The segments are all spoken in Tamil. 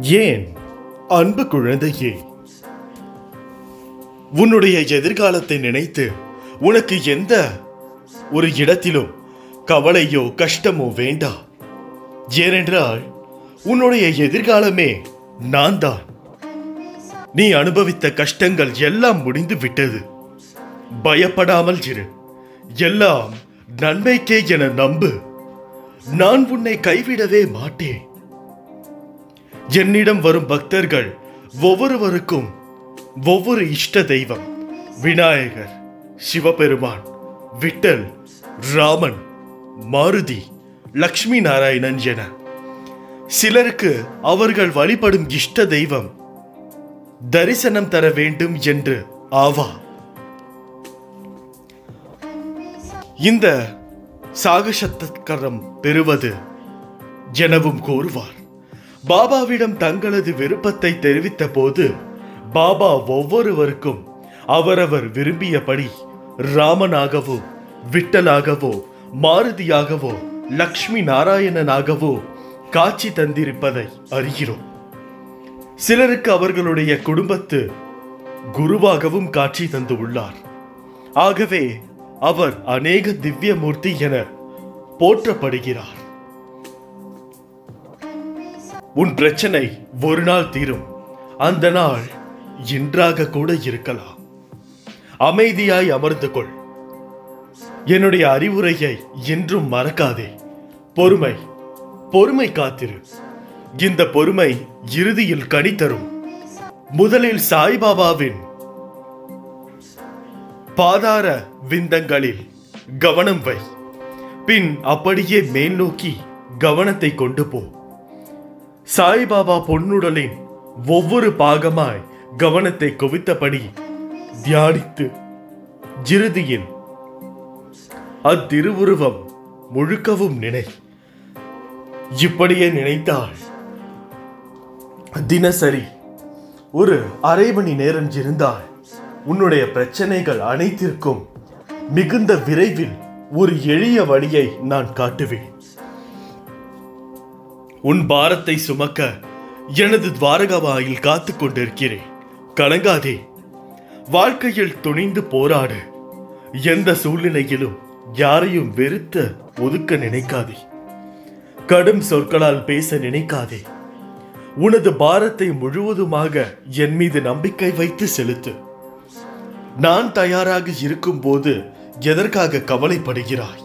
ஏன் அன்பு குழந்தையே உன்னுடைய எதிர்காலத்தை நினைத்து உனக்கு எந்த ஒரு இடத்திலும் கவலையோ கஷ்டமோ வேண்டாம் ஏனென்றால் உன்னுடைய எதிர்காலமே நான் தான் நீ அனுபவித்த கஷ்டங்கள் எல்லாம் முடிந்து விட்டது பயப்படாமல் இரு எல்லாம் நன்மைக்கே என நம்பு நான் உன்னை கைவிடவே மாட்டேன் என்னிடம் வரும் பக்தர்கள் ஒவ்வொருவருக்கும் ஒவ்வொரு இஷ்ட தெய்வம் விநாயகர் சிவபெருமான் விட்டல் ராமன் மாருதி லக்ஷ்மி நாராயணன் என சிலருக்கு அவர்கள் வழிபடும் இஷ்ட தெய்வம் தரிசனம் தர வேண்டும் என்று ஆவா இந்த சாகசத்தக்கரம் பெறுவது எனவும் கோருவார் பாபாவிடம் தங்களது விருப்பத்தை தெரிவித்த போது பாபா ஒவ்வொருவருக்கும் அவரவர் விரும்பியபடி ராமனாகவோ விட்டலாகவோ மாருதியாகவோ லக்ஷ்மி நாராயணனாகவோ காட்சி தந்திருப்பதை அறிகிறோம் சிலருக்கு அவர்களுடைய குடும்பத்து குருவாகவும் காட்சி தந்து உள்ளார் ஆகவே அவர் அநேக திவ்யமூர்த்தி என போற்றப்படுகிறார் உன் பிரச்சனை ஒரு நாள் தீரும் அந்த நாள் இன்றாக கூட இருக்கலாம் அமைதியாய் அமர்ந்து கொள் என்னுடைய அறிவுரையை என்றும் மறக்காதே பொறுமை பொறுமை காத்திரு இந்த பொறுமை இறுதியில் கனி தரும் முதலில் சாய்பாபாவின் பாதார விந்தங்களில் கவனம் வை பின் அப்படியே மேல் நோக்கி கவனத்தை கொண்டு போ சாய்பாபா பொன்னுடலின் ஒவ்வொரு பாகமாய் கவனத்தை குவித்தபடி தியானித்து இறுதியில் அத்திருவுருவம் முழுக்கவும் நினை இப்படியே நினைத்தால் தினசரி ஒரு அரை மணி நேரம் இருந்தால் உன்னுடைய பிரச்சனைகள் அனைத்திற்கும் மிகுந்த விரைவில் ஒரு எளிய வழியை நான் காட்டுவேன் உன் பாரத்தை சுமக்க எனது துவாரகவாயில் காத்துக் கொண்டிருக்கிறேன் கலங்காதே வாழ்க்கையில் துணிந்து போராடு எந்த சூழ்நிலையிலும் யாரையும் வெறுத்த ஒதுக்க நினைக்காதே கடும் சொற்களால் பேச நினைக்காதே உனது பாரத்தை முழுவதுமாக என் மீது நம்பிக்கை வைத்து செலுத்து நான் தயாராக இருக்கும்போது எதற்காக கவலைப்படுகிறாய்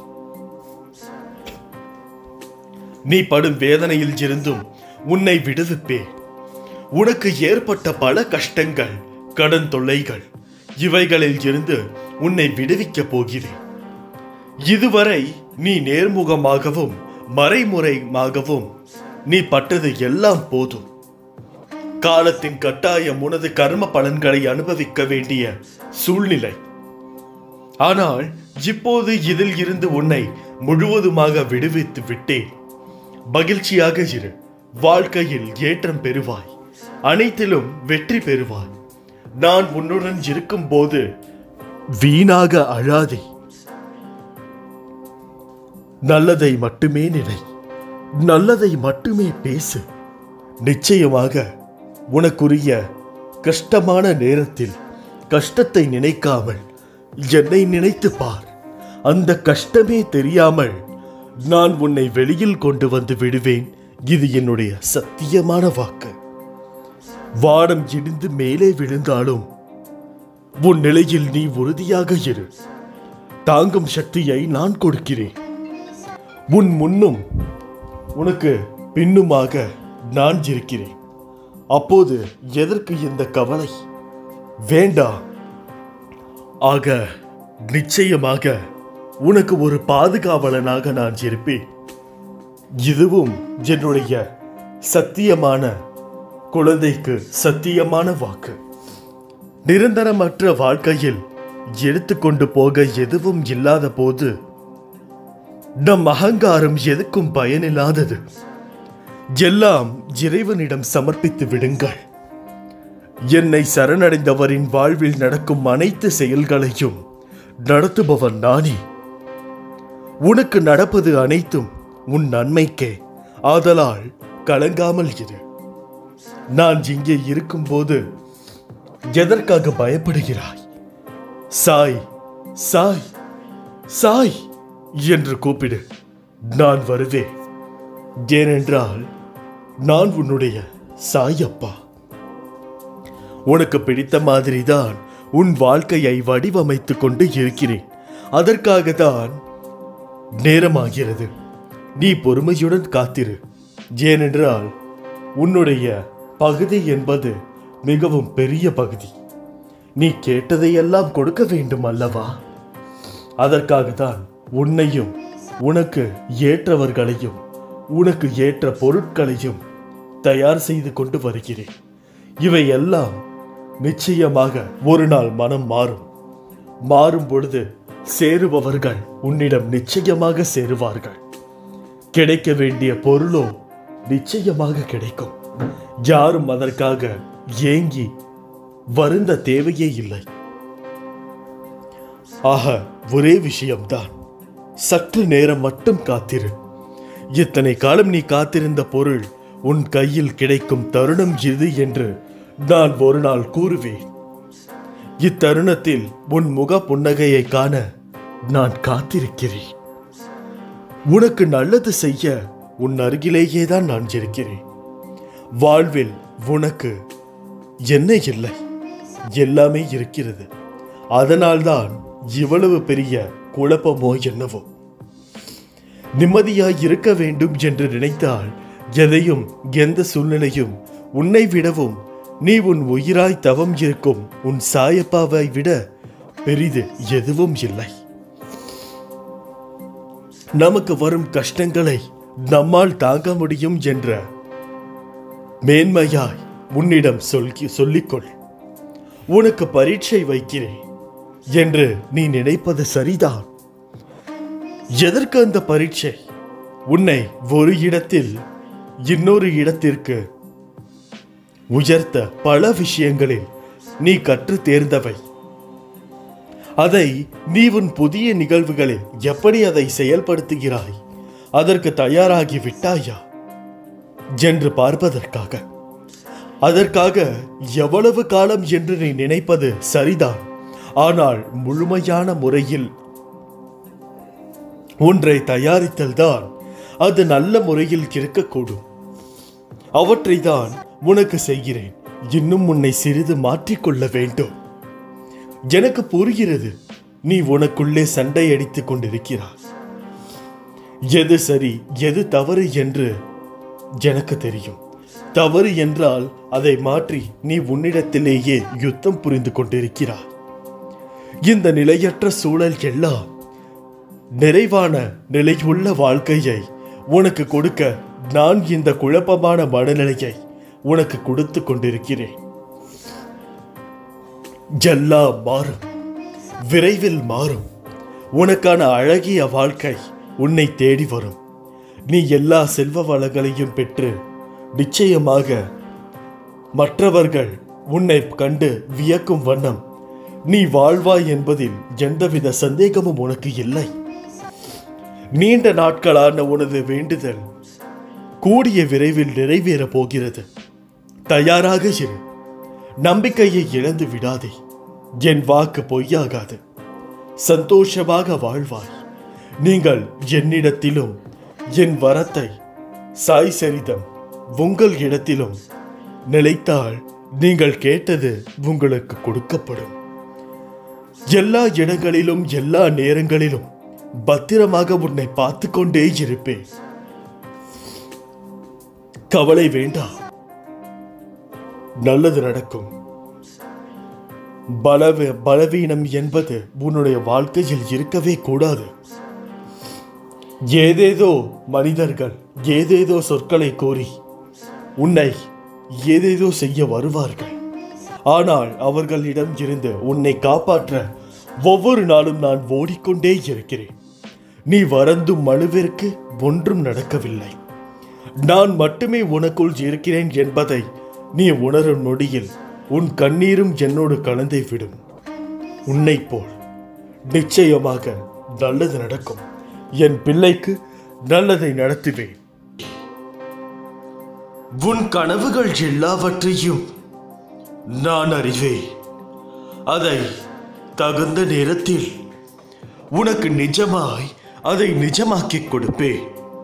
நீ படும் வேதனையில் இருந்தும் உன்னை விடுவிப்பேன் உனக்கு ஏற்பட்ட பல கஷ்டங்கள் கடன் தொல்லைகள் இவைகளில் இருந்து உன்னை விடுவிக்கப் போகிறேன் இதுவரை நீ நேர்முகமாகவும் மறைமுறையாகவும் நீ பட்டது எல்லாம் போதும் காலத்தின் கட்டாயம் உனது கர்ம பலன்களை அனுபவிக்க வேண்டிய சூழ்நிலை ஆனால் இப்போது இதில் இருந்து உன்னை முழுவதுமாக விடுவித்து விட்டேன் மகிழ்ச்சியாக இரு வாழ்க்கையில் ஏற்றம் பெறுவாய் அனைத்திலும் வெற்றி பெறுவாய் நான் உன்னுடன் இருக்கும்போது வீணாக அழாதே நல்லதை மட்டுமே நினை நல்லதை மட்டுமே பேசு நிச்சயமாக உனக்குரிய கஷ்டமான நேரத்தில் கஷ்டத்தை நினைக்காமல் என்னை நினைத்து பார் அந்த கஷ்டமே தெரியாமல் நான் உன்னை வெளியில் கொண்டு வந்து விடுவேன் இது என்னுடைய சத்தியமான வாக்கு வானம் இடிந்து மேலே விழுந்தாலும் உன் நிலையில் நீ உறுதியாக இரு தாங்கும் சக்தியை நான் கொடுக்கிறேன் உன் முன்னும் உனக்கு பின்னுமாக நான் இருக்கிறேன் அப்போது எதற்கு இந்த கவலை வேண்டாம் ஆக நிச்சயமாக உனக்கு ஒரு பாதுகாவலனாக நான் இருப்பேன் இதுவும் என்னுடைய சத்தியமான குழந்தைக்கு சத்தியமான வாக்கு நிரந்தரமற்ற வாழ்க்கையில் எடுத்துக்கொண்டு போக எதுவும் இல்லாத போது நம் அகங்காரம் எதுக்கும் பயனில்லாதது எல்லாம் இறைவனிடம் சமர்ப்பித்து விடுங்கள் என்னை சரணடைந்தவரின் வாழ்வில் நடக்கும் அனைத்து செயல்களையும் நடத்துபவன் நானே உனக்கு நடப்பது அனைத்தும் உன் நன்மைக்கே ஆதலால் கலங்காமல் இரு நான் இங்கே இருக்கும்போது எதற்காக பயப்படுகிறாய் சாய் சாய் சாய் என்று கூப்பிடு நான் வருவேன் ஏனென்றால் நான் உன்னுடைய சாயப்பா உனக்கு பிடித்த மாதிரிதான் உன் வாழ்க்கையை வடிவமைத்துக் கொண்டு இருக்கிறேன் அதற்காக தான் நேரமாகிறது நீ பொறுமையுடன் காத்திரு ஏனென்றால் உன்னுடைய பகுதி என்பது மிகவும் பெரிய பகுதி நீ கேட்டதையெல்லாம் கொடுக்க வேண்டும் அல்லவா அதற்காக தான் உன்னையும் உனக்கு ஏற்றவர்களையும் உனக்கு ஏற்ற பொருட்களையும் தயார் செய்து கொண்டு வருகிறேன் இவை எல்லாம் நிச்சயமாக ஒரு நாள் மனம் மாறும் மாறும் பொழுது சேருபவர்கள் உன்னிடம் நிச்சயமாக சேருவார்கள் கிடைக்க வேண்டிய பொருளோ நிச்சயமாக கிடைக்கும் யாரும் அதற்காக ஏங்கி வருந்த தேவையே இல்லை ஆக ஒரே விஷயம்தான் சற்று நேரம் மட்டும் காத்திரு இத்தனை காலம் நீ காத்திருந்த பொருள் உன் கையில் கிடைக்கும் தருணம் இது என்று நான் ஒரு நாள் கூறுவேன் இத்தருணத்தில் உன் முக புன்னகையை காண நான் காத்திருக்கிறேன் உனக்கு நல்லது செய்ய உன் அருகிலேயே தான் நான் இருக்கிறேன் வாழ்வில் உனக்கு என்ன இல்லை எல்லாமே இருக்கிறது அதனால்தான் இவ்வளவு பெரிய குழப்பமோ என்னவோ நிம்மதியாய் இருக்க வேண்டும் என்று நினைத்தால் எதையும் எந்த சூழ்நிலையும் உன்னை விடவும் நீ உன் உயிராய் தவம் இருக்கும் உன் சாயப்பாவை விட பெரிது எதுவும் இல்லை நமக்கு வரும் கஷ்டங்களை நம்மால் தாங்க முடியும் என்ற மேன்மையாய் உன்னிடம் சொல்லி சொல்லிக்கொள் உனக்கு பரீட்சை வைக்கிறேன் என்று நீ நினைப்பது சரிதான் எதற்கு அந்த பரீட்சை உன்னை ஒரு இடத்தில் இன்னொரு இடத்திற்கு உயர்த்த பல விஷயங்களில் நீ கற்று தேர்ந்தவை அதை நீ உன் புதிய நிகழ்வுகளில் எப்படி அதை செயல்படுத்துகிறாய் அதற்கு தயாராகி விட்டாயா என்று பார்ப்பதற்காக அதற்காக எவ்வளவு காலம் என்று நீ நினைப்பது சரிதான் ஆனால் முழுமையான முறையில் ஒன்றை தயாரித்தல்தான் அது நல்ல முறையில் இருக்கக்கூடும் அவற்றை தான் உனக்கு செய்கிறேன் இன்னும் உன்னை சிறிது மாற்றிக்கொள்ள வேண்டும் எனக்கு புரிகிறது நீ உனக்குள்ளே சண்டை அடித்துக் கொண்டிருக்கிறாய் எது சரி எது தவறு என்று எனக்கு தெரியும் தவறு என்றால் அதை மாற்றி நீ உன்னிடத்திலேயே யுத்தம் புரிந்து கொண்டிருக்கிறாய் இந்த நிலையற்ற சூழல் எல்லாம் நிறைவான நிலையுள்ள வாழ்க்கையை உனக்கு கொடுக்க நான் இந்த குழப்பமான மனநிலையை உனக்கு கொடுத்து கொண்டிருக்கிறேன் எல்லாம் மாறும் விரைவில் மாறும் உனக்கான அழகிய வாழ்க்கை உன்னை தேடி வரும் நீ எல்லா செல்வ வளங்களையும் பெற்று நிச்சயமாக மற்றவர்கள் உன்னை கண்டு வியக்கும் வண்ணம் நீ வாழ்வாய் என்பதில் எந்தவித சந்தேகமும் உனக்கு இல்லை நீண்ட நாட்களான உனது வேண்டுதல் கூடிய விரைவில் நிறைவேறப் போகிறது தயாராக இரு நம்பிக்கையை இழந்து விடாதே என் வாக்கு பொய்யாகாது சந்தோஷமாக வாழ்வாய் நீங்கள் என்னிடத்திலும் என் வரத்தை சாய் சரிதம் உங்கள் இடத்திலும் நிலைத்தால் நீங்கள் கேட்டது உங்களுக்கு கொடுக்கப்படும் எல்லா இடங்களிலும் எல்லா நேரங்களிலும் பத்திரமாக உன்னை பார்த்து கொண்டே இருப்பேன் கவலை வேண்டாம் நல்லது நடக்கும் பலவ பலவீனம் என்பது உன்னுடைய வாழ்க்கையில் இருக்கவே கூடாது ஏதேதோ மனிதர்கள் ஏதேதோ சொற்களை கூறி உன்னை ஏதேதோ செய்ய வருவார்கள் ஆனால் அவர்களிடம் இருந்து உன்னை காப்பாற்ற ஒவ்வொரு நாளும் நான் ஓடிக்கொண்டே இருக்கிறேன் நீ வரந்தும் மனுவிற்கு ஒன்றும் நடக்கவில்லை நான் மட்டுமே உனக்குள் இருக்கிறேன் என்பதை நீ உணரும் நொடியில் உன் கண்ணீரும் என்னோடு கலந்தே விடும் உன்னைப் போல் நிச்சயமாக நல்லது நடக்கும் என் பிள்ளைக்கு நல்லதை நடத்துவேன் உன் கனவுகள் எல்லாவற்றையும் நான் அறிவேன் அதை தகுந்த நேரத்தில் உனக்கு நிஜமாய் அதை நிஜமாக்கிக் கொடுப்பேன்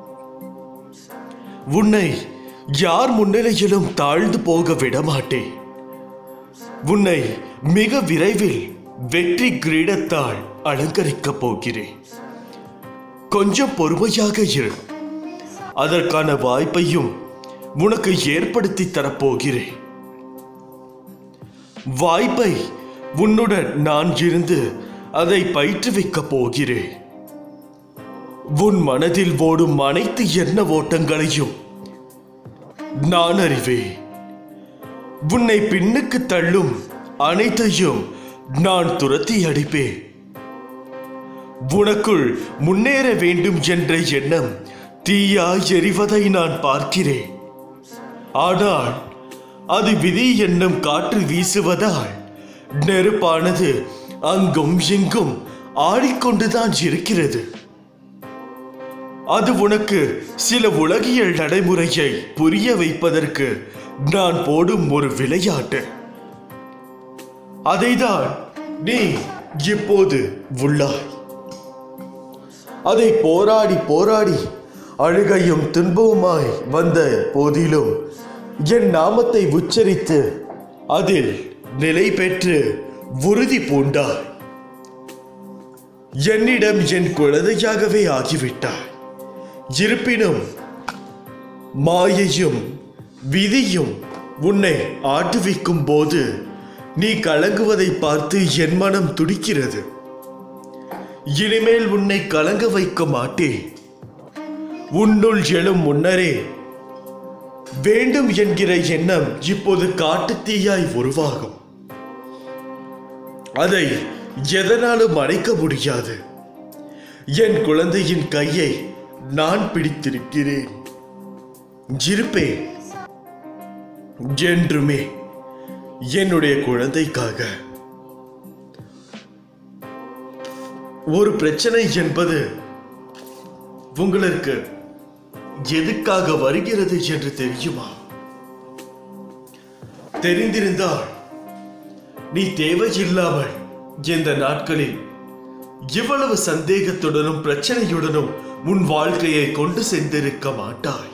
உன்னை யார் முன்னிலையிலும் தாழ்ந்து போக விடமாட்டேன் உன்னை மிக விரைவில் வெற்றி கிரீடத்தால் அலங்கரிக்கப் போகிறேன் கொஞ்சம் பொறுமையாக இரு அதற்கான வாய்ப்பையும் உனக்கு ஏற்படுத்தி தரப்போகிறேன் வாய்ப்பை உன்னுடன் நான் இருந்து அதை பயிற்றுவிக்கப் போகிறேன் உன் மனதில் ஓடும் அனைத்து எண்ண ஓட்டங்களையும் நான் அறிவேன் உன்னை பின்னுக்கு தள்ளும் அனைத்தையும் நான் துரத்தி அடிப்பேன் உனக்குள் முன்னேற வேண்டும் என்ற எண்ணம் தீயாய் எரிவதை நான் பார்க்கிறேன் ஆனால் அது விதி என்னும் காற்று வீசுவதால் நெருப்பானது அங்கும் இங்கும் ஆடிக்கொண்டுதான் இருக்கிறது அது உனக்கு சில உலகியல் நடைமுறையை புரிய வைப்பதற்கு நான் போடும் ஒரு விளையாட்டு அதைதான் நீ இப்போது உள்ளாய் அதை போராடி போராடி அழுகையும் துன்பவுமாய் வந்த போதிலும் என் நாமத்தை உச்சரித்து அதில் நிலை பெற்று உறுதி பூண்டாய் என்னிடம் என் குழந்தையாகவே ஆகிவிட்டாய் இருப்பினும் மாயையும் விதியும் உன்னை ஆட்டுவிக்கும் போது நீ கலங்குவதை பார்த்து என் மனம் துடிக்கிறது இனிமேல் உன்னை கலங்க வைக்க மாட்டேன் உன்னுள் எழும் முன்னரே வேண்டும் என்கிற எண்ணம் இப்போது காட்டுத்தீயாய் உருவாகும் அதை எதனாலும் அடைக்க முடியாது என் குழந்தையின் கையை நான் பிடித்திருக்கிறேன் இருப்பேன் என்றுமே என்னுடைய குழந்தைக்காக ஒரு பிரச்சனை என்பது உங்களுக்கு எதுக்காக வருகிறது என்று தெரியுமா தெரிந்திருந்தால் நீ தேவையில்லாமல் இந்த நாட்களில் இவ்வளவு சந்தேகத்துடனும் பிரச்சனையுடனும் உன் வாழ்க்கையை கொண்டு சென்றிருக்க மாட்டாய்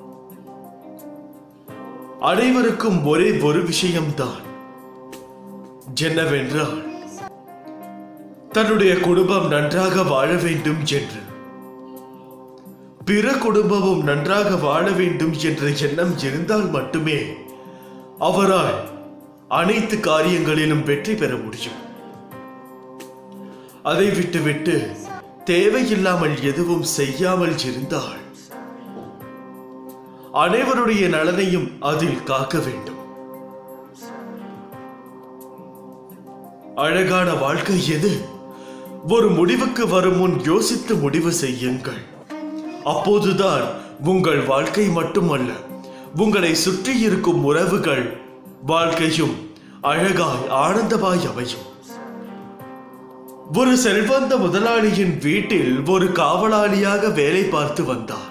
அனைவருக்கும் ஒரே ஒரு விஷயம்தான் என்னவென்றால் தன்னுடைய குடும்பம் நன்றாக வாழ வேண்டும் என்று பிற குடும்பமும் நன்றாக வாழ வேண்டும் என்ற எண்ணம் இருந்தால் மட்டுமே அவரால் அனைத்து காரியங்களிலும் வெற்றி பெற முடியும் அதை விட்டுவிட்டு தேவையில்லாமல் எதுவும் செய்யாமல் இருந்தால் அனைவருடைய நலனையும் அதில் காக்க வேண்டும் அழகான வாழ்க்கை எது ஒரு முடிவுக்கு வரும் முன் யோசித்து முடிவு செய்யுங்கள் அப்போதுதான் உங்கள் வாழ்க்கை மட்டுமல்ல உங்களை சுற்றி இருக்கும் உறவுகள் வாழ்க்கையும் அழகாய் ஆனந்தமாய் அமையும் ஒரு செல்வந்த முதலாளியின் வீட்டில் ஒரு காவலாளியாக வேலை பார்த்து வந்தார்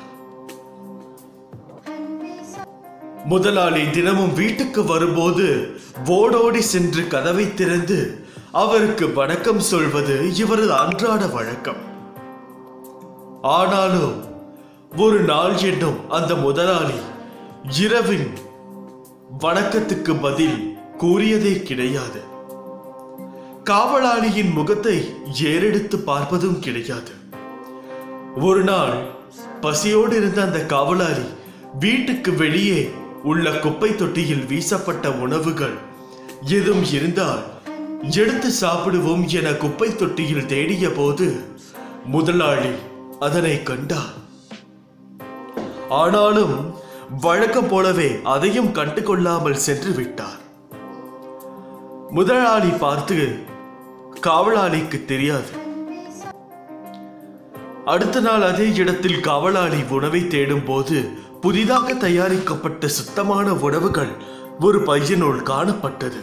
முதலாளி தினமும் வீட்டுக்கு வரும்போது ஓடோடி சென்று கதவை திறந்து அவருக்கு வணக்கம் சொல்வது இவரது அன்றாட வழக்கம் ஆனாலும் ஒரு நாள் என்னும் அந்த முதலாளி இரவின் வணக்கத்துக்கு பதில் கூறியதே கிடையாது காவலாளியின் முகத்தை ஏறெடுத்து பார்ப்பதும் கிடையாது ஒரு நாள் பசியோடு இருந்த அந்த காவலாளி வீட்டுக்கு வெளியே உள்ள குப்பை தொட்டியில் வீசப்பட்ட உணவுகள் எதுவும் இருந்தால் எடுத்து சாப்பிடுவோம் என குப்பை தொட்டியில் தேடிய போது முதலாளி அதனை கண்டார் ஆனாலும் வழக்கம் போலவே அதையும் கண்டு கொள்ளாமல் சென்று விட்டார் முதலாளி பார்த்து காவலாளிக்கு தெரியாது அடுத்த நாள் அதே இடத்தில் காவலாளி உணவை தேடும் போது புதிதாக தயாரிக்கப்பட்ட சுத்தமான உணவுகள் ஒரு பையனுள் காணப்பட்டது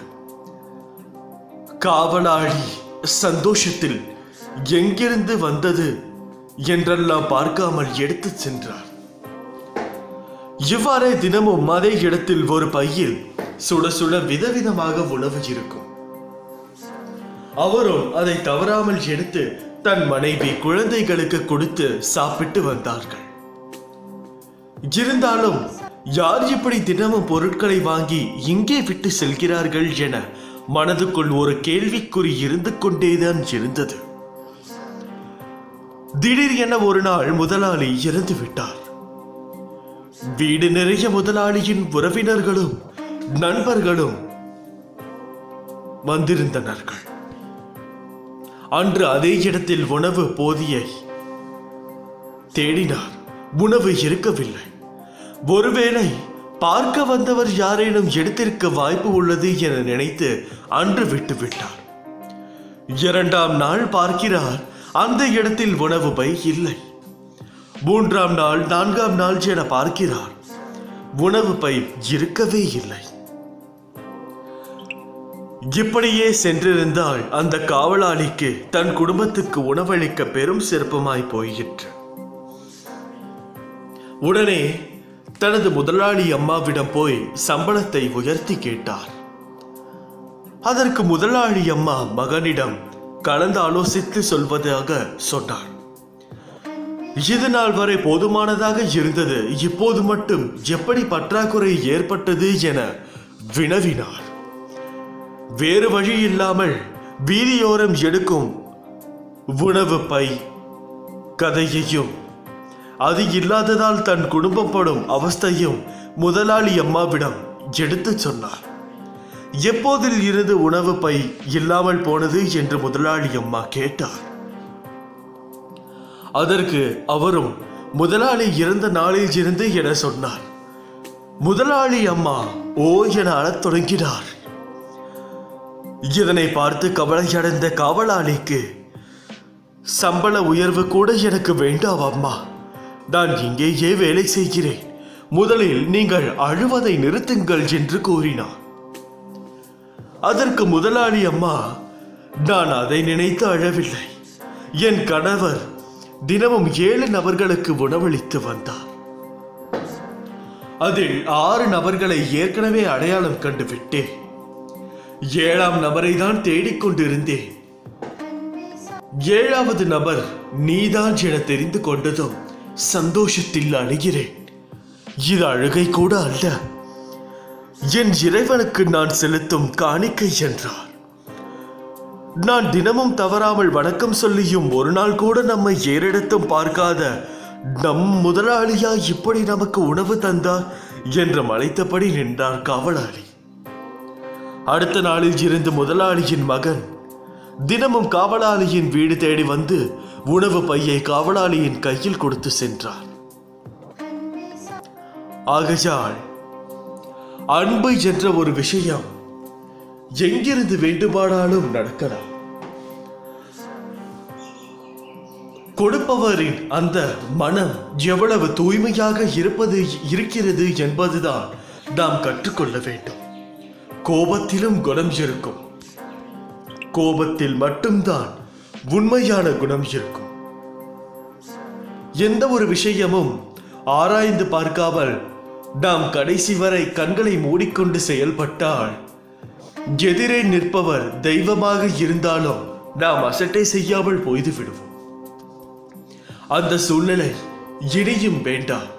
காவலாளி சந்தோஷத்தில் எங்கிருந்து வந்தது என்றெல்லாம் பார்க்காமல் எடுத்துச் சென்றார் இவ்வாறே தினமும் அதே இடத்தில் ஒரு பையில் சுட சுட விதவிதமாக உணவு இருக்கும் அவரும் அதை தவறாமல் எடுத்து தன் மனைவி குழந்தைகளுக்கு கொடுத்து சாப்பிட்டு வந்தார்கள் இருந்தாலும் யார் இப்படி தினமும் பொருட்களை வாங்கி இங்கே விட்டு செல்கிறார்கள் என மனதுக்குள் ஒரு கேள்விக்குறி இருந்து கொண்டேதான் இருந்தது திடீர் என ஒரு நாள் முதலாளி இறந்து விட்டார் வீடு நிறைய முதலாளியின் உறவினர்களும் நண்பர்களும் வந்திருந்தனர்கள் அன்று அதே இடத்தில் உணவு போதியை தேடினார் உணவு இருக்கவில்லை ஒருவேளை பார்க்க வந்தவர் யாரேனும் எடுத்திருக்க வாய்ப்பு உள்ளது என நினைத்து அன்று விட்டு விட்டார் இரண்டாம் நாள் பார்க்கிறார் அந்த இடத்தில் உணவு பை இல்லை மூன்றாம் நாள் நான்காம் நாள் என பார்க்கிறார் உணவு பை இருக்கவே இல்லை இப்படியே சென்றிருந்தால் அந்த காவலாளிக்கு தன் குடும்பத்துக்கு உணவளிக்க பெரும் சிறப்புமாய் போயிற்று உடனே தனது முதலாளி அம்மாவிடம் போய் சம்பளத்தை உயர்த்தி கேட்டார் அதற்கு முதலாளி அம்மா மகனிடம் கலந்து ஆலோசித்து சொல்வதாக சொன்னார் இது நாள் வரை போதுமானதாக இருந்தது இப்போது மட்டும் எப்படி பற்றாக்குறை ஏற்பட்டது என வினவினார் வேறு வழி இல்லாமல் வீதியோரம் எடுக்கும் உணவு பை கதையையும் அது இல்லாததால் தன் குடும்பம் படும் அவஸ்தையும் முதலாளி அம்மாவிடம் எடுத்துச் சொன்னார் எப்போதில் இருந்து உணவு பை இல்லாமல் போனது என்று முதலாளி அம்மா கேட்டார் அதற்கு அவரும் முதலாளி இறந்த நாளில் இருந்து என சொன்னார் முதலாளி அம்மா ஓ என அழத் தொடங்கினார் இதனை பார்த்து கவலையடைந்த காவலாளிக்கு சம்பள உயர்வு கூட எனக்கு வேண்டாம் அம்மா நான் இங்கேயே வேலை செய்கிறேன் முதலில் நீங்கள் அழுவதை நிறுத்துங்கள் என்று கூறினார் அதற்கு முதலாளி அம்மா நான் அதை நினைத்து அழவில்லை என் கணவர் தினமும் ஏழு நபர்களுக்கு உணவளித்து வந்தார் அதில் ஆறு நபர்களை ஏற்கனவே அடையாளம் கண்டு விட்டேன் ஏழாம் நபரை தான் தேடிக்கொண்டிருந்தேன் ஏழாவது நபர் நீதான் என தெரிந்து கொண்டதும் சந்தோஷத்தில் அழுகிறேன் இது அழுகை கூட அல்ல என் இறைவனுக்கு நான் செலுத்தும் காணிக்கை என்றார் நான் தினமும் தவறாமல் வணக்கம் சொல்லியும் ஒரு நாள் கூட நம்மை ஏறிடத்தும் பார்க்காத நம் முதலாளியா இப்படி நமக்கு உணவு தந்தார் என்று மலைத்தபடி நின்றார் காவலாளி அடுத்த நாளில் இருந்து முதலாளியின் மகன் தினமும் காவலாளியின் வீடு தேடி வந்து உணவு பையை காவலாளியின் கையில் கொடுத்து சென்றார் ஆகையால் அன்பு என்ற ஒரு விஷயம் எங்கிருந்து வேண்டுமானாலும் நடக்கலாம் கொடுப்பவரின் அந்த மனம் எவ்வளவு தூய்மையாக இருப்பது இருக்கிறது என்பதுதான் நாம் கற்றுக்கொள்ள வேண்டும் கோபத்திலும் குணம் இருக்கும் கோபத்தில் மட்டும்தான் உண்மையான குணம் இருக்கும் எந்த ஒரு விஷயமும் ஆராய்ந்து பார்க்காமல் நாம் கடைசி வரை கண்களை மூடிக்கொண்டு செயல்பட்டால் எதிரே நிற்பவர் தெய்வமாக இருந்தாலும் நாம் அசட்டை செய்யாமல் போய்து விடுவோம் அந்த சூழ்நிலை இனியும் வேண்டாம்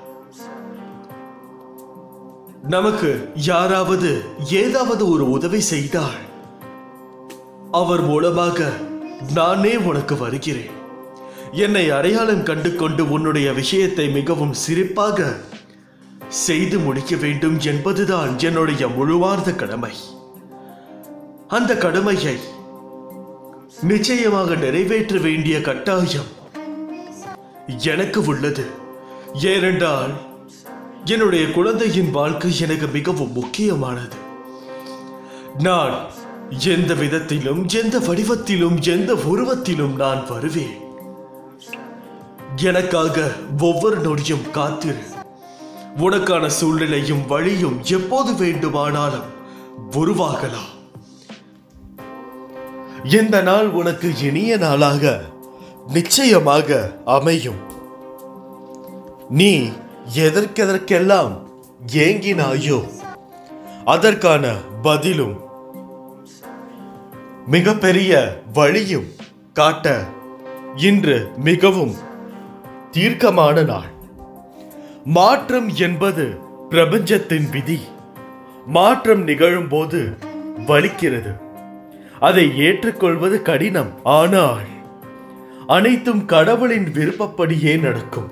நமக்கு யாராவது ஏதாவது ஒரு உதவி செய்தால் அவர் மூலமாக நானே உனக்கு வருகிறேன் என்னை அடையாளம் கண்டு கொண்டு உன்னுடைய விஷயத்தை மிகவும் சிறப்பாக செய்து முடிக்க வேண்டும் என்பதுதான் என்னுடைய முழுவார்ந்த கடமை அந்த கடமையை நிச்சயமாக நிறைவேற்ற வேண்டிய கட்டாயம் எனக்கு உள்ளது ஏனென்றால் என்னுடைய குழந்தையின் வாழ்க்கை எனக்கு மிகவும் முக்கியமானது நான் எந்த விதத்திலும் எந்த வடிவத்திலும் எந்த உருவத்திலும் நான் வருவேன் எனக்காக ஒவ்வொரு நொடியும் காத்திரு உனக்கான சூழ்நிலையும் வழியும் எப்போது வேண்டுமானாலும் உருவாகலாம் இந்த நாள் உனக்கு இனிய நாளாக நிச்சயமாக அமையும் நீ எதற்கெதற்கெல்லாம் ஏங்கினாயோ அதற்கான பதிலும் மிகப்பெரிய வழியும் காட்ட இன்று மிகவும் தீர்க்கமான நாள் மாற்றம் என்பது பிரபஞ்சத்தின் விதி மாற்றம் நிகழும்போது வலிக்கிறது அதை ஏற்றுக்கொள்வது கடினம் ஆனால் அனைத்தும் கடவுளின் விருப்பப்படியே நடக்கும்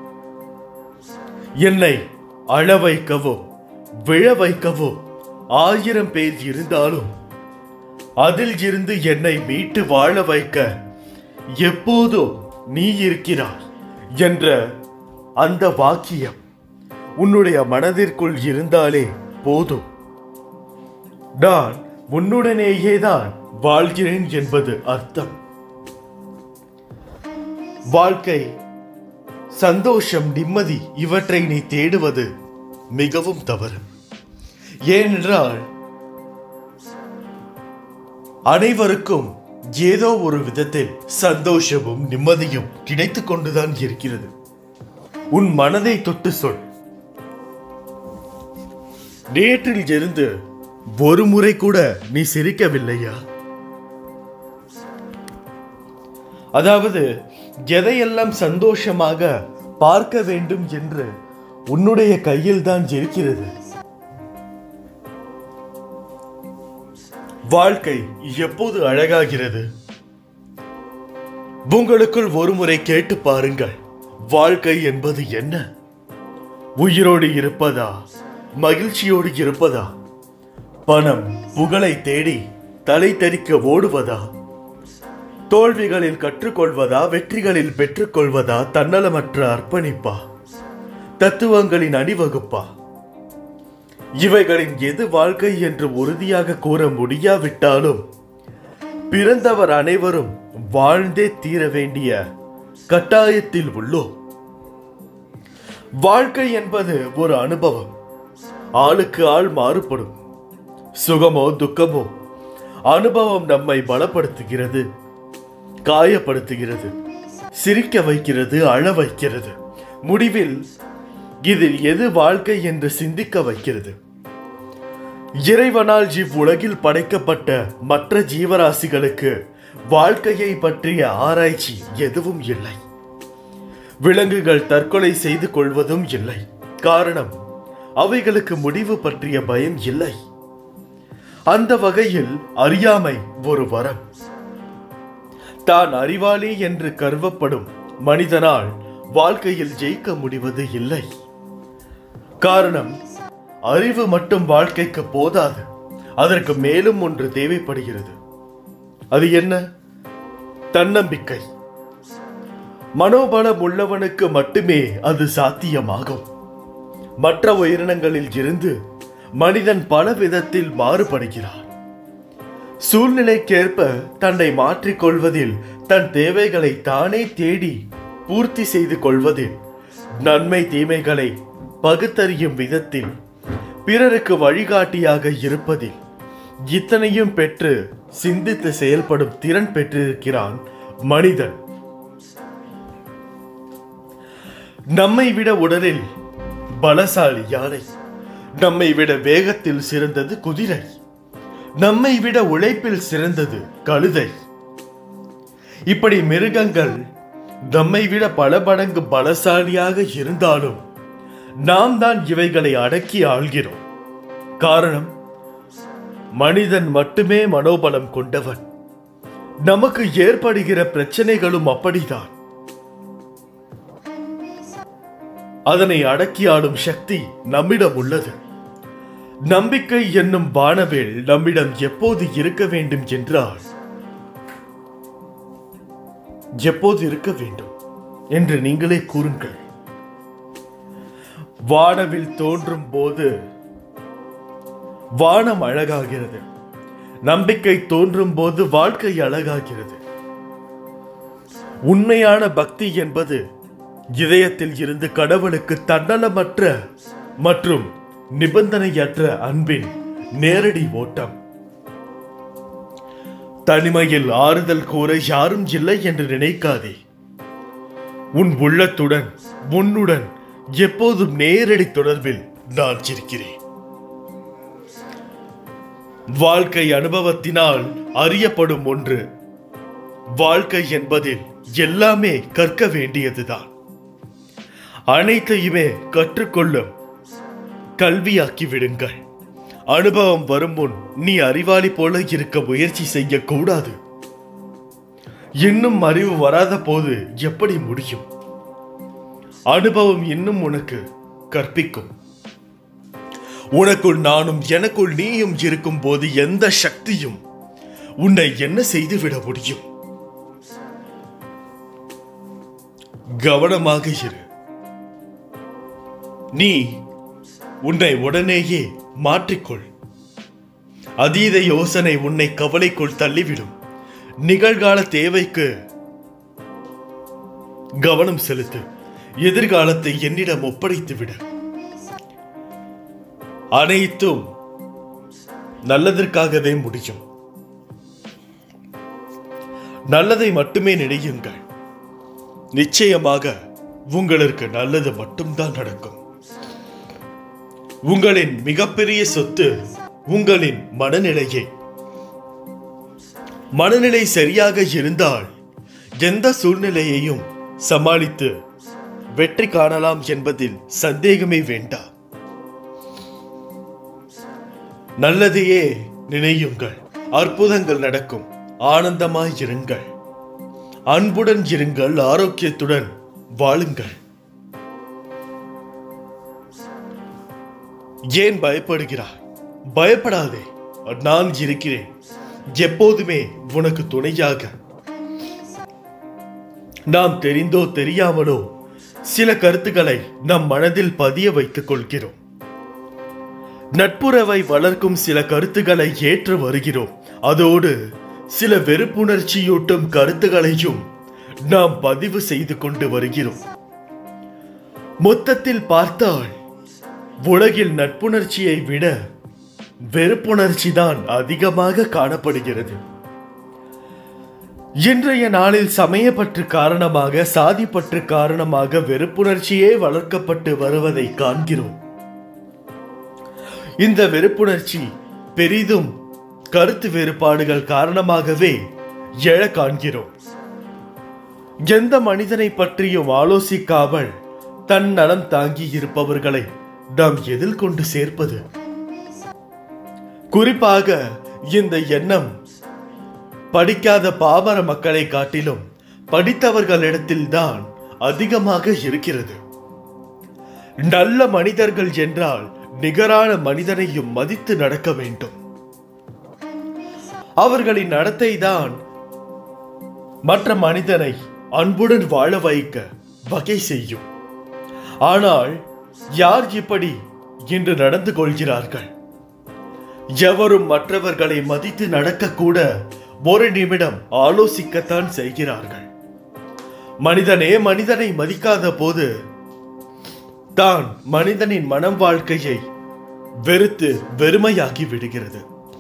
என்னை அழ வைக்கவோ விழ வைக்கவோ ஆயிரம் பேர் இருந்தாலும் அதில் இருந்து என்னை மீட்டு வாழ வைக்க எப்போதும் நீ இருக்கிறாய் என்ற அந்த வாக்கியம் உன்னுடைய மனதிற்குள் இருந்தாலே போதும் நான் உன்னுடனேயே தான் வாழ்கிறேன் என்பது அர்த்தம் வாழ்க்கை சந்தோஷம் நிம்மதி இவற்றை நீ தேடுவது மிகவும் தவறு ஏனென்றால் அனைவருக்கும் ஏதோ ஒரு விதத்தில் சந்தோஷமும் நிம்மதியும் கிடைத்துக் கொண்டுதான் இருக்கிறது உன் மனதை தொட்டு சொல் நேற்றில் இருந்து ஒரு முறை கூட நீ சிரிக்கவில்லையா அதாவது எதையெல்லாம் சந்தோஷமாக பார்க்க வேண்டும் என்று உன்னுடைய கையில் தான் இருக்கிறது வாழ்க்கை எப்போது அழகாகிறது உங்களுக்குள் ஒருமுறை கேட்டு பாருங்கள் வாழ்க்கை என்பது என்ன உயிரோடு இருப்பதா மகிழ்ச்சியோடு இருப்பதா பணம் புகழை தேடி தலை தெறிக்க ஓடுவதா தோல்விகளில் கற்றுக்கொள்வதா வெற்றிகளில் பெற்றுக்கொள்வதா தன்னலமற்ற அர்ப்பணிப்பா தத்துவங்களின் அணிவகுப்பா இவைகளின் எது வாழ்க்கை என்று உறுதியாக கூற முடியாவிட்டாலும் பிறந்தவர் அனைவரும் வாழ்ந்தே தீர வேண்டிய கட்டாயத்தில் உள்ளோம் வாழ்க்கை என்பது ஒரு அனுபவம் ஆளுக்கு ஆள் மாறுபடும் சுகமோ துக்கமோ அனுபவம் நம்மை பலப்படுத்துகிறது காயப்படுத்துகிறது சிரிக்க வைக்கிறது அழ வைக்கிறது முடிவில் இதில் எது வாழ்க்கை என்று சிந்திக்க வைக்கிறது இறைவனால் இவ்வுலகில் படைக்கப்பட்ட மற்ற ஜீவராசிகளுக்கு வாழ்க்கையை பற்றிய ஆராய்ச்சி எதுவும் இல்லை விலங்குகள் தற்கொலை செய்து கொள்வதும் இல்லை காரணம் அவைகளுக்கு முடிவு பற்றிய பயம் இல்லை அந்த வகையில் அறியாமை ஒரு வரம் தான் அறிவாளி என்று கருவப்படும் மனிதனால் வாழ்க்கையில் ஜெயிக்க முடிவது இல்லை காரணம் அறிவு மட்டும் வாழ்க்கைக்கு போதாது அதற்கு மேலும் ஒன்று தேவைப்படுகிறது அது என்ன தன்னம்பிக்கை மனோபலம் உள்ளவனுக்கு மட்டுமே அது சாத்தியமாகும் மற்ற உயிரினங்களில் இருந்து மனிதன் பல விதத்தில் மாறுபடுகிறான் சூழ்நிலைக்கேற்ப தன்னை மாற்றிக்கொள்வதில் தன் தேவைகளை தானே தேடி பூர்த்தி செய்து கொள்வதில் நன்மை தீமைகளை பகுத்தறியும் விதத்தில் பிறருக்கு வழிகாட்டியாக இருப்பதில் இத்தனையும் பெற்று சிந்தித்து செயல்படும் திறன் பெற்றிருக்கிறான் மனிதன் நம்மை விட உடலில் பலசாலி யானை நம்மை விட வேகத்தில் சிறந்தது குதிரை நம்மை விட உழைப்பில் சிறந்தது கழுதை இப்படி மிருகங்கள் நம்மை விட பல மடங்கு பலசாலியாக இருந்தாலும் நாம் தான் இவைகளை அடக்கி ஆள்கிறோம் காரணம் மனிதன் மட்டுமே மனோபலம் கொண்டவன் நமக்கு ஏற்படுகிற பிரச்சனைகளும் அப்படிதான் அதனை அடக்கி ஆளும் சக்தி நம்மிடம் உள்ளது நம்பிக்கை என்னும் வானவேல் நம்மிடம் எப்போது இருக்க வேண்டும் என்றால் எப்போது இருக்க வேண்டும் என்று நீங்களே கூறுங்கள் வானவில் தோன்றும் போது வானம் அழகாகிறது நம்பிக்கை தோன்றும் போது வாழ்க்கை அழகாகிறது உண்மையான பக்தி என்பது இதயத்தில் இருந்து கடவுளுக்கு தன்னலமற்ற மற்றும் நிபந்தனையற்ற அன்பின் நேரடி ஓட்டம் தனிமையில் ஆறுதல் கூற யாரும் இல்லை என்று நினைக்காதே உன் உள்ளத்துடன் உன்னுடன் எப்போதும் நேரடி தொடர்பில் நான் இருக்கிறேன் வாழ்க்கை அனுபவத்தினால் அறியப்படும் ஒன்று வாழ்க்கை என்பதில் எல்லாமே கற்க வேண்டியதுதான் அனைத்தையுமே கற்றுக்கொள்ளும் கல்வியாக்கி விடுங்கள் அனுபவம் வரும் முன் நீ அறிவாளி போல இருக்க முயற்சி செய்யக்கூடாது இன்னும் அறிவு வராத போது எப்படி முடியும் அனுபவம் இன்னும் உனக்கு கற்பிக்கும் உனக்குள் நானும் எனக்குள் நீயும் இருக்கும் போது எந்த சக்தியும் உன்னை என்ன செய்துவிட முடியும் கவனமாக இரு நீ உன்னை உடனேயே மாற்றிக்கொள் அதீத யோசனை உன்னை கவலைக்குள் தள்ளிவிடும் நிகழ்கால தேவைக்கு கவனம் செலுத்து எதிர்காலத்தை என்னிடம் ஒப்படைத்து விடு அனைத்தும் நல்லதற்காகவே முடியும் நல்லதை மட்டுமே நினையுங்கள் நிச்சயமாக உங்களுக்கு நல்லது மட்டும்தான் நடக்கும் உங்களின் மிகப்பெரிய சொத்து உங்களின் மனநிலையே மனநிலை சரியாக இருந்தால் எந்த சூழ்நிலையையும் சமாளித்து வெற்றி காணலாம் என்பதில் சந்தேகமே வேண்டாம் நல்லதையே நினையுங்கள் அற்புதங்கள் நடக்கும் ஆனந்தமாய் இருங்கள் அன்புடன் இருங்கள் ஆரோக்கியத்துடன் வாழுங்கள் ஏன் பயப்படுகிறாய் பயப்படாதே நான் இருக்கிறேன் எப்போதுமே உனக்கு துணையாக நாம் தெரிந்தோ தெரியாமலோ சில கருத்துக்களை நம் மனதில் பதிய வைத்துக் கொள்கிறோம் நட்புறவை வளர்க்கும் சில கருத்துக்களை ஏற்று வருகிறோம் அதோடு சில வெறுப்புணர்ச்சியூட்டும் கருத்துக்களையும் நாம் பதிவு செய்து கொண்டு வருகிறோம் மொத்தத்தில் பார்த்தால் உலகில் நட்புணர்ச்சியை விட வெறுப்புணர்ச்சி தான் அதிகமாக காணப்படுகிறது இன்றைய நாளில் சமயப்பற்று காரணமாக சாதிப்பற்று காரணமாக வெறுப்புணர்ச்சியே வளர்க்கப்பட்டு வருவதை காண்கிறோம் இந்த வெறுப்புணர்ச்சி பெரிதும் கருத்து வேறுபாடுகள் காரணமாகவே எழ காண்கிறோம் எந்த மனிதனை பற்றியும் ஆலோசிக்காமல் தன் நலம் தாங்கி இருப்பவர்களை நாம் எதில் கொண்டு சேர்ப்பது குறிப்பாக இந்த எண்ணம் படிக்காத பாமர மக்களை காட்டிலும் படித்தவர்களிடத்தில்தான் அதிகமாக இருக்கிறது நல்ல மனிதர்கள் என்றால் நிகரான மனிதனையும் மதித்து நடக்க வேண்டும் அவர்களின் நடத்தை தான் மற்ற மனிதனை அன்புடன் வாழ வைக்க வகை செய்யும் ஆனால் யார் இப்படி இன்று நடந்து கொள்கிறார்கள் எவரும் மற்றவர்களை மதித்து நடக்கக்கூட ஒரு நிமிடம் ஆலோசிக்கத்தான் செய்கிறார்கள் மனிதனே மனிதனை மதிக்காத போது தான் மனிதனின் மனம் வாழ்க்கையை வெறுத்து வெறுமையாக்கி விடுகிறது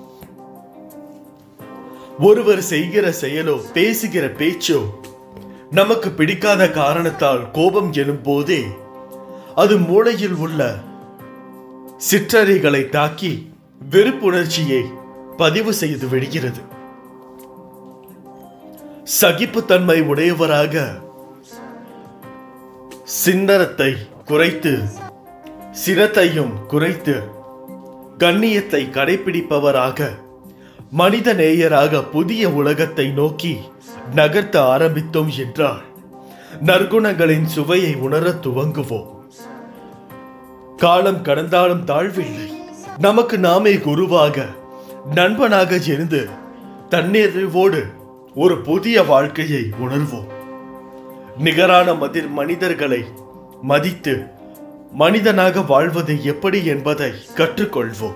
ஒருவர் செய்கிற செயலோ பேசுகிற பேச்சோ நமக்கு பிடிக்காத காரணத்தால் கோபம் எழும் போதே அது மூளையில் உள்ள சிற்றறைகளை தாக்கி வெறுப்புணர்ச்சியை பதிவு செய்து விடுகிறது சகிப்புத்தன்மை உடையவராக சிந்தனத்தை குறைத்து சிரத்தையும் குறைத்து கண்ணியத்தை கடைபிடிப்பவராக மனித நேயராக புதிய உலகத்தை நோக்கி நகர்த்த ஆரம்பித்தோம் என்றால் நற்குணங்களின் சுவையை உணரத் துவங்குவோம் காலம் கடந்தாலும் தாழ்வில்லை நமக்கு நாமே குருவாக நண்பனாக இருந்து தன்னிறைவோடு ஒரு புதிய வாழ்க்கையை உணர்வோம் நிகரான மதிர் மனிதர்களை மதித்து மனிதனாக வாழ்வது எப்படி என்பதை கற்றுக்கொள்வோம்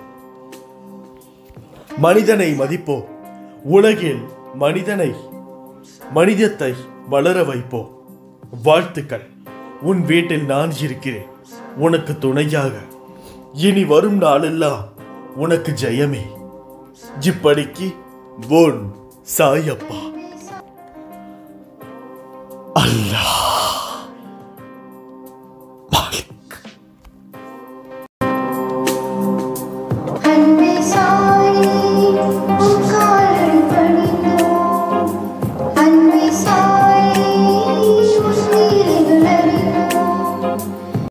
மனிதனை மதிப்போம் உலகில் மனிதனை மனிதத்தை வளர வைப்போம் வாழ்த்துக்கள் உன் வீட்டில் நான் இருக்கிறேன் உனக்கு துணையாக இனி வரும் நாளெல்லாம் உனக்கு ஜெயமே இப்படிக்கு உன் சாயப்பா அல்லாஹ்